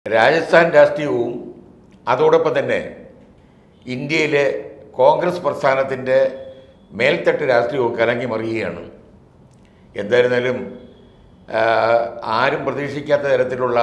രാജസ്ഥാൻ രാഷ്ട്രീയവും അതോടൊപ്പം തന്നെ ഇന്ത്യയിലെ കോൺഗ്രസ് പ്രസ്ഥാനത്തിൻ്റെ മേൽത്തട്ട് രാഷ്ട്രീയവും കലങ്ങി മറിയുകയാണ് എന്തായിരുന്നാലും ആ, ആരും പ്രതീക്ഷിക്കാത്ത തരത്തിലുള്ള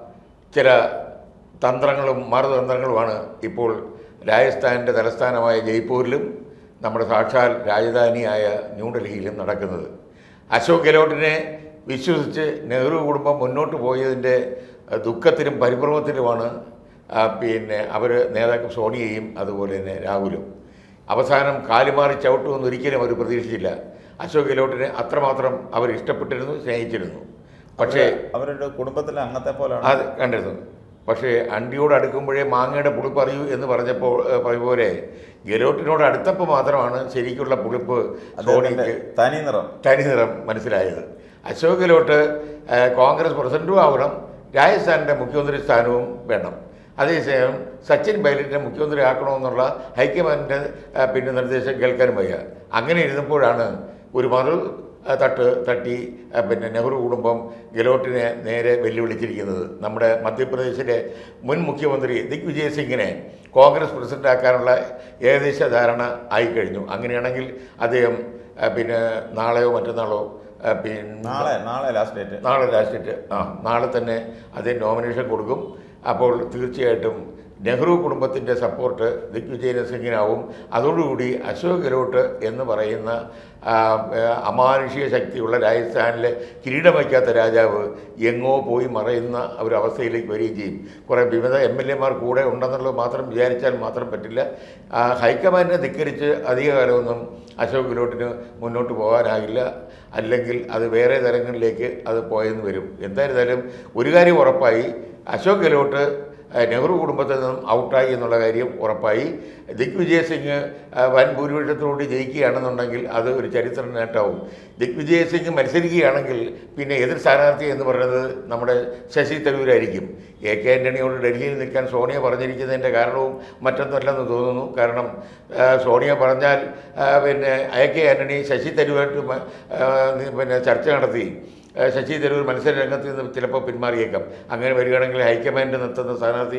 ചില തന്ത്രങ്ങളും മറുതന്ത്രങ്ങളുമാണ് ഇപ്പോൾ രാജസ്ഥാനിൻ്റെ തലസ്ഥാനമായ ജയ്പൂരിലും നമ്മുടെ സാക്ഷാൽ രാജധാനിയായ ന്യൂഡൽഹിയിലും നടക്കുന്നത് അശോക് ഗെഹ്ലോട്ടിനെ വിശ്വസിച്ച് നെഹ്റു കുടുംബം മുന്നോട്ട് പോയതിൻ്റെ അഹ്, ദുഃഖത്തിലും പരിഭ്രമത്തിലുമാണ് ആ, പിന്നെ അവർ നേതാക്കൾ സോണിയയും അതുപോലെ തന്നെ രാഹുലും അവസാനം കാലുമാറി ചവിട്ടുമെന്ന് ഒരിക്കലും അവർ പ്രതീക്ഷിച്ചില്ല അശോക് ഗെഹ്ലോട്ടിനെ അത്രമാത്രം അവർ ഇഷ്ടപ്പെട്ടിരുന്നു സ്നേഹിച്ചിരുന്നു പക്ഷേ അവരുടെ കുടുംബത്തിലെ അംഗത്തെ പോലെയാണ് അത് കണ്ടിരുന്നു പക്ഷേ അണ്ടിയോട് അടുക്കുമ്പോഴേ മാങ്ങയുടെ പുളിപ്പ് അറിയൂ എന്ന് പറഞ്ഞപ്പോൾ ഏഹ്, പറഞ്ഞ പോലെ ഗെലോട്ടിനോട് അടുത്തപ്പോൾ മാത്രമാണ് ശരിക്കുള്ള പുളിപ്പ് അദ്ദേഹത്തിന്റെ സോണിക്ക് തനി നിറം തനി നിറം മനസ്സിലായത് അശോക് ഗെലോട്ട് ഏഹ്, കോൺഗ്രസ് പ്രസിഡന്റും ആവണം രാജസ്ഥാനിൻ്റെ മുഖ്യമന്ത്രി സ്ഥാനവും വേണം അതേസമയം സച്ചിൻ പൈലറ്റിനെ മുഖ്യമന്ത്രി ആക്കണമെന്നുള്ള ഹൈക്കമാൻഡിൻ്റെ ഏഹ്, പിന്നെ നിർദ്ദേശം കേൾക്കാനും വയ്യ അങ്ങനെ ഇരുന്നപ്പോഴാണ് ഒരു മറു ഏഹ്, തട്ട് തട്ടി ഏഹ്, പിന്നെ നെഹ്റു കുടുംബം ഗെലോട്ടിനെ നേരെ വെല്ലുവിളിച്ചിരിക്കുന്നത് നമ്മുടെ മധ്യപ്രദേശിലെ മുൻ മുഖ്യമന്ത്രി ദിഗ്വിജയ് സിംഗിനെ കോൺഗ്രസ് പ്രസിഡന്റാക്കാനുള്ള ഏകദേശ ധാരണ ആയിക്കഴിഞ്ഞു അങ്ങനെയാണെങ്കിൽ അദ്ദേഹം ഏഹ്, പിന്നെ നാളെയോ മറ്റന്നാളോ ഏഹ്, പിന്നെ നാളെ നാളെ ലാസ്റ്റ് ഡേറ്റ് നാളെ ലാസ്റ്റ് ആ നാളെ തന്നെ അദ്ദേഹം നോമിനേഷൻ കൊടുക്കും അപ്പോൾ തീർച്ചയായിട്ടും നെഹ്റു കുടുംബത്തിൻ്റെ സപ്പോർട്ട് ദിഗ്വിജയ് സിംഗിനാവും അതോടുകൂടി അശോക് ഗെഹ്ലോട്ട് എന്ന് പറയുന്ന ആ, ആ, അമാനുഷിക ശക്തിയുള്ള രാജസ്ഥാനിലെ കിരീടം വയ്ക്കാത്ത രാജാവ് എങ്ങോ പോയി മറയുന്ന ഒരു അവസ്ഥയിലേക്ക് വരികയും ചെയ്യും കുറേ വിവിധ എം എൽ എമാർ കൂടെ ഉണ്ടെന്നുള്ളത് മാത്രം വിചാരിച്ചാൽ മാത്രം പറ്റില്ല ആ, ഹൈക്കമാൻഡിനെ ധിക്കരിച്ച് അധികകാലമൊന്നും അശോക് ഗെഹ്ലോട്ടിന് മുന്നോട്ട് പോകാനാകില്ല അല്ലെങ്കിൽ അത് വേറെ തലങ്ങളിലേക്ക് അത് പോയെന്ന് വരും എന്തായിരുന്നാലും ഒരു കാര്യം ഉറപ്പായി അശോക് ഗെഹ്ലോട്ട് ഏഹ്, നെഹ്റു കുടുംബത്തിൽ നിന്നും ഔട്ടായി എന്നുള്ള കാര്യം ഉറപ്പായി ദിഗ്വിജയ് സിംഗ് ഏഹ്, വൻ ഭൂരിപക്ഷത്തോടുകൂടി ജയിക്കുകയാണെന്നുണ്ടെങ്കിൽ അത് ഒരു ചരിത്ര നേട്ടവും ദിഗ്വിജയ് സിംഗ് മത്സരിക്കുകയാണെങ്കിൽ പിന്നെ എതിർ സ്ഥാനാർത്ഥി എന്ന് പറയുന്നത് നമ്മുടെ ശശി തരൂരായിരിക്കും എ കെ ആൻ്റണിയോട് ഡൽഹിയിൽ നിൽക്കാൻ സോണിയ പറഞ്ഞിരിക്കുന്നതിൻ്റെ കാരണവും മറ്റൊന്നുമല്ലെന്ന് തോന്നുന്നു കാരണം ഏഹ്, സോണിയ പറഞ്ഞാൽ ഏഹ്, പിന്നെ എ കെ ആൻ്റണി ശശി തരൂരായിട്ട് മ- ഏഹ്, പിന്നെ ചർച്ച നടത്തി ഏഹ് ശശി തരൂർ മത്സര രംഗത്ത് നിന്ന് ചിലപ്പോൾ പിന്മാറിയേക്കാം അങ്ങനെ വരികയാണെങ്കിൽ ഹൈക്കമാൻഡ് നിർത്തുന്ന സ്ഥാനാർത്ഥി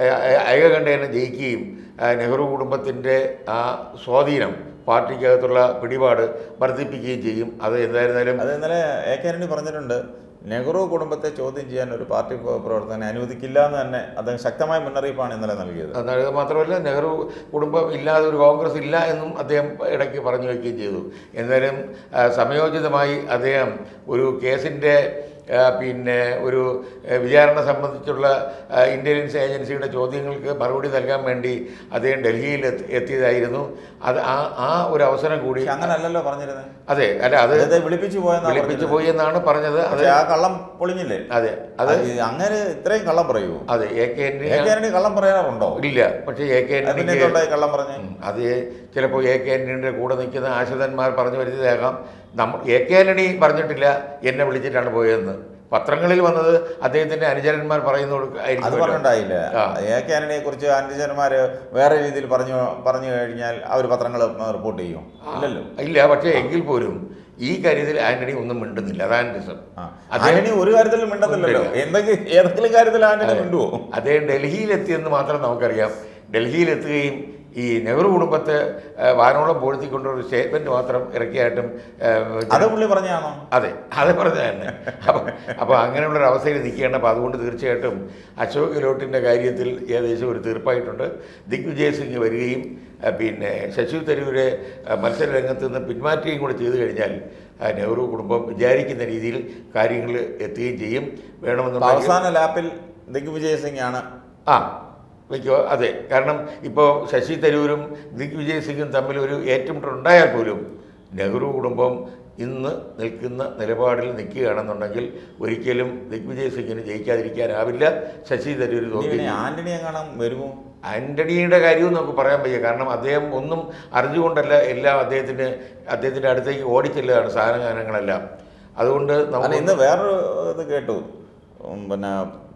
ഏകകണ്ഠേന ജയിക്കുകയും ഏഹ് നെഹ്റു കുടുംബത്തിൻ്റെ ആ സ്വാധീനം പാർട്ടിക്കകത്തുള്ള പിടിപാട് വർദ്ധിപ്പിക്കുകയും ചെയ്യും അത് എന്തായിരുന്നാലും അത് ഇന്നലെ എ കെ ആന്റണി പറഞ്ഞിട്ടുണ്ട് നെഹ്റു കുടുംബത്തെ ചോദ്യം ചെയ്യാൻ ഒരു പാർട്ടി പ്ര- പ്രവർത്തകനെ അനുവദിക്കില്ല എന്ന് തന്നെ അദ്ദേഹം ശക്തമായ മുന്നറിയിപ്പാണ് ഇന്നലെ നൽകിയത് അത് മാത്രമല്ല നെഹ്റു കുടുംബം ഇല്ലാതെ ഒരു കോൺഗ്രസ് ഇല്ല എന്നും അദ്ദേഹം ഇടയ്ക്ക് പറഞ്ഞു വയ്ക്കുകയും ചെയ്തു എന്നാലും ആ, സമയോചിതമായി അദ്ദേഹം ഒരു കേസിൻ്റെ ആ, പിന്നെ ഒരു ആ, വിചാരണ സംബന്ധിച്ചുള്ള ആ, ഇന്റലിജൻസ് ഏജൻസിയുടെ ചോദ്യങ്ങൾക്ക് മറുപടി നൽകാൻ വേണ്ടി അദ്ദേഹം ഡൽഹിയിൽ എത്തി- എത്തിയതായിരുന്നു അത് ആ ആ ഒരു അവസരം കൂടി പക്ഷെ അങ്ങനെ അല്ലല്ലോ പറഞ്ഞിരുന്നത് അതെ അല്ല അത് അദ്ദേഹത്തെ വിളിപ്പിച്ചു പോയെന്നാ വിളിപ്പിച്ചു പറഞ്ഞിരുന്നത്. പോയി എന്നാണ് പറഞ്ഞത് അത് പക്ഷെ ആ കള്ളം പൊളിഞ്ഞില്ലേ അതെ അത് അത് അങ്ങനെ ഇത്രയും കള്ളം പറയൂ അതെ A K A Antony K Antony കള്ളം പറയാറുണ്ടോ ഇല്ല പക്ഷേ എ കെ അതിന് ആന്റണിക്ക് എന്തുകൊണ്ടായി കള്ളം പറഞ്ഞ് ഉം. അത് ചിലപ്പോൾ എ കെ ആന്റണിയുടെ കൂടെ നിൽക്കുന്ന ആശ്രിതന്മാർ പറഞ്ഞു വരുന്നതാകാം നമ്മൾ എ കെ ആന്റണി പറഞ്ഞിട്ടില്ല എന്നെ വിളിച്ചിട്ടാണ് പോയതെന്ന് പത്രങ്ങളിൽ വന്നത് അദ്ദേഹത്തിന്റെ അനുചരന്മാർ പറയുന്നതോട് അത് ആയിരിക്കും പറഞ്ഞിട്ടായില്ല ആ. എ കെ ആന്റണിയെ കുറിച്ച് അനുജന്മാര് വേറെ രീതിയിൽ പറഞ്ഞു പറഞ്ഞു കഴിഞ്ഞാൽ അവർ പത്രങ്ങൾ റിപ്പോർട്ട് ചെയ്യും ഇല്ലല്ലോ ഇല്ല പക്ഷേ എങ്കിൽ പോലും ഈ കാര്യത്തിൽ ആന്റണി ഒന്നും മിണ്ടുന്നില്ല അതാണ് രസം ആ. അദ്ദേഹം- ആന്റണി ഒരു കാര്യത്തിലും മിണ്ടത്തില്ലല്ലോ എന്തെങ്കിലും ഏതെങ്കിലും കാര്യത്തിൽ ആന്റണി മിണ്ടുവോ അദ്ദേഹം ഡൽഹിയിലെത്തിയെന്ന് മാത്രം നമുക്കറിയാം ഡൽഹിയിലെത്തുകയും ഈ നെഹ്റു കുടുംബത്തെ ആ, വാനോളം പൂഴ്ത്തിക്കൊണ്ടൊരു സ്റ്റേറ്റ്മെന്റ് മാത്രം ഇറക്കിയായിട്ടും ആ, അത് പുള്ളി പറഞ്ഞാണോ അതെ അത് പറഞ്ഞ തന്നെ അപ്പം അപ്പോൾ അങ്ങനെയുള്ളൊരു അവസ്ഥയിൽ നിൽക്കുകയാണ് അപ്പോൾ അതുകൊണ്ട് തീർച്ചയായിട്ടും അശോക് ഗെഹ്ലോട്ടിൻ്റെ കാര്യത്തിൽ ഏകദേശം ഒരു തീർപ്പായിട്ടുണ്ട് ദിഗ്വിജയ് സിംഗ് വരികയും ആ, പിന്നെ ശശി തരൂരെ ആ, മത്സര രംഗത്ത് നിന്ന് പിന്മാറ്റുകയും കൂടെ ചെയ്തു കഴിഞ്ഞാൽ ആ, നെഹ്റു കുടുംബം വിചാരിക്കുന്ന രീതിയിൽ കാര്യങ്ങൾ എത്തുകയും ചെയ്യും അപ്പൊ വേണമെന്നുണ്ടെങ്കിൽ അവസാന ലാപ്പിൽ ദിഗ്വിജയ് സിംഗ് ആണ് ആ വയ്ക്കോ അതെ കാരണം ഇപ്പോൾ ശശി തരൂരും ദിഗ്വിജയ് സിംഗും തമ്മിൽ ഒരു ഏറ്റുമുട്ടുണ്ടായാൽ പോലും നെഹ്റു കുടുംബം ഇന്ന് നിൽക്കുന്ന നിലപാടിൽ നിൽക്കുകയാണെന്നുണ്ടെങ്കിൽ ഒരിക്കലും ദിഗ്വിജയ് സിംഗിന് ജയിക്കാതിരിക്കാനാവില്ല ശശി തരൂർ ഇനി തോൽക്കുകയും പിന്നെ ചെയ്യും. ആന്റണിയെ കാണാൻ വരുമോ ആന്റണിയുടെ കാര്യവും നമുക്ക് പറയാൻ വയ്യ കാരണം അദ്ദേഹം ഒന്നും അറിഞ്ഞുകൊണ്ടല്ല എല്ലാം അദ്ദേഹത്തിന് അദ്ദേഹത്തിൻ്റെ അടുത്തേക്ക് ഓടിച്ചെല്ലുകയാണ് സാധനഗാനങ്ങളെല്ലാം അതുകൊണ്ട് അല്ല നമ്മൾ ഇന്ന് വേറൊരു ഇത് കേട്ടു ഉം, പിന്നെ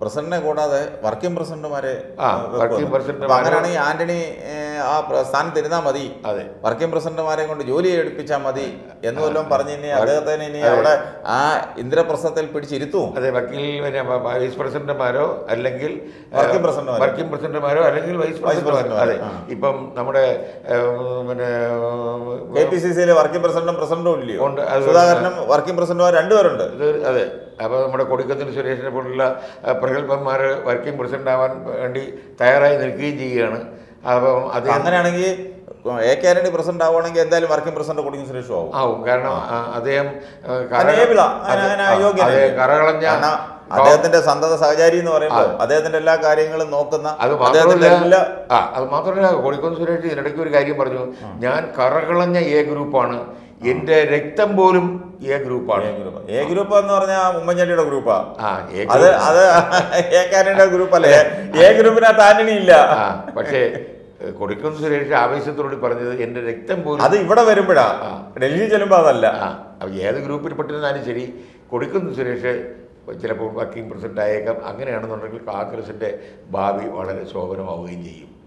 പ്രസിഡന്റിനെ കൂടാതെ വർക്കിംഗ് പ്രസിഡന്റുമാരെ ആ, ഏഹ്, വെക്കുമെന്ന്. വർക്കിംഗ് പ്രസിഡന്റുമാരെ- അപ്പൊ അങ്ങനെയാണെങ്കിൽ ആന്റണി ഏഹ്, ആ പ്ര- സ്ഥാനത്ത് ഇരുന്നാൽ മതി അതെ വർക്കിംഗ് പ്രസിഡന്റുമാരെ കൊണ്ട് ജോലി എടുപ്പിച്ചാൽ മതി എന്ന് വല്ലതും പറഞ്ഞ് ഇനി അദ്ദേഹത്തിന് ഇനി അവിടെ ആ ഇന്ദ്രപ്രസ്ഥത്തിൽ പിടിച്ചിരുത്തും അതെ വക്കീൽ പിന്നെ വ- വൈസ് പ്രസിഡന്റുമാരോ അല്ലെങ്കിൽ വർക്കിംഗ് പ്രസിഡന്റുമാരോ. വർക്കിംഗ് പ്രസിഡന്റുമാരോ അല്ലെങ്കിൽ വൈസ് പ്രസിഡന്റുമാരോ അതെ പ്രസിഡന്റുമാരോ, ആ. ഇപ്പം നമ്മുടെ ഏഹ്, പിന്നെ കെ പി സി സിയിലെ വർക്കിംഗ് പ്രസിഡന്റും പ്രസിഡന്റും ഇല്ലയോ ഉണ്ട്. അത് സുധാകരനും വർക്കിംഗ് പ്രസിഡന്റുമാർ രണ്ടുപേരുണ്ട് ഇത് അതെ അപ്പോൾ നമ്മുടെ കൊടിക്കത്തിൽ സുരേഷിനെ പോലുള്ള അഹ്, പ്രഗത്ഭന്മാർ വർക്കിംഗ് പ്രസിഡന്റ് ആവാൻ വേണ്ടി തയ്യാറായി നിൽക്കുകയും ചെയ്യുകയാണ് അപ്പം അത് അപ്പൊ അങ്ങനെയാണെങ്കിൽ എ കെ ആന്റണി പ്രസിഡന്റ് ആവുകയാണെങ്കിൽ എന്തായാലും വർക്കിംഗ് പ്രസിഡന്റ് കൊടുക്കും സുരേഷും ആവും ആവും കാരണം ആ, അദ്ദേഹം ആ, കര- അതിന് able ആ. അതിന് അതെ, അതിന് ആ, യോഗ്യനല്ലേ? അതെ, കറകളഞ്ഞ കാരണം അദ്ദേഹത്തിന്റെ സന്തത സഹചാരി എന്ന് പറയുമ്പോൾ അദ്ദേഹത്തിന്റെ എല്ലാ കാര്യങ്ങളും നോക്കുന്ന അത് അദ്ദേഹത്തിന്റെ മാത്രമല്ല എല്ലാ ആ അത് മാത്രമല്ല കോഴിക്കോട് സുരേഷ് ഇതിനിടയ്ക്ക് ഒരു കാര്യം പറഞ്ഞു ഞാൻ കറകളഞ്ഞ എ ഗ്രൂപ്പാണ് എൻ്റെ രക്തം പോലും എ ഗ്രൂപ്പാണ് എ ഗ്രൂപ്പ് എ ഗ്രൂപ്പ് എന്ന് പറഞ്ഞാൽ ഉമ്മൻചാണ്ടിയുടെ ഗ്രൂപ്പാ ആ എ അത് അത് എ കാനയുടെ ഗ്രൂപ്പ് അല്ലേ എ ഗ്രൂപ്പിനകത്ത് ആന്റണി ഇല്ല ആ പക്ഷേ കൊടിക്കുന്ന് സുരേഷ് ആവേശത്തോട് പറഞ്ഞത് എൻ്റെ രക്തം പോലും അത് ഇവിടെ വരുമ്പോഴാ ഡൽഹി ചെല്ലുമ്പോ അതല്ല ആ അപ്പോൾ ഏത് ഗ്രൂപ്പിൽ പെട്ടിരുന്നാലും ശരി കൊടിക്കുന്ന് സുരേഷ് ചിലപ്പോൾ വർക്കിംഗ് പ്രസിഡന്റ് ആയേക്കാം അങ്ങനെയാണെന്നുണ്ടെങ്കിൽ കോൺഗ്രസിൻ്റെ ഭാവി വളരെ ശോഭനമാവുകയും ചെയ്യും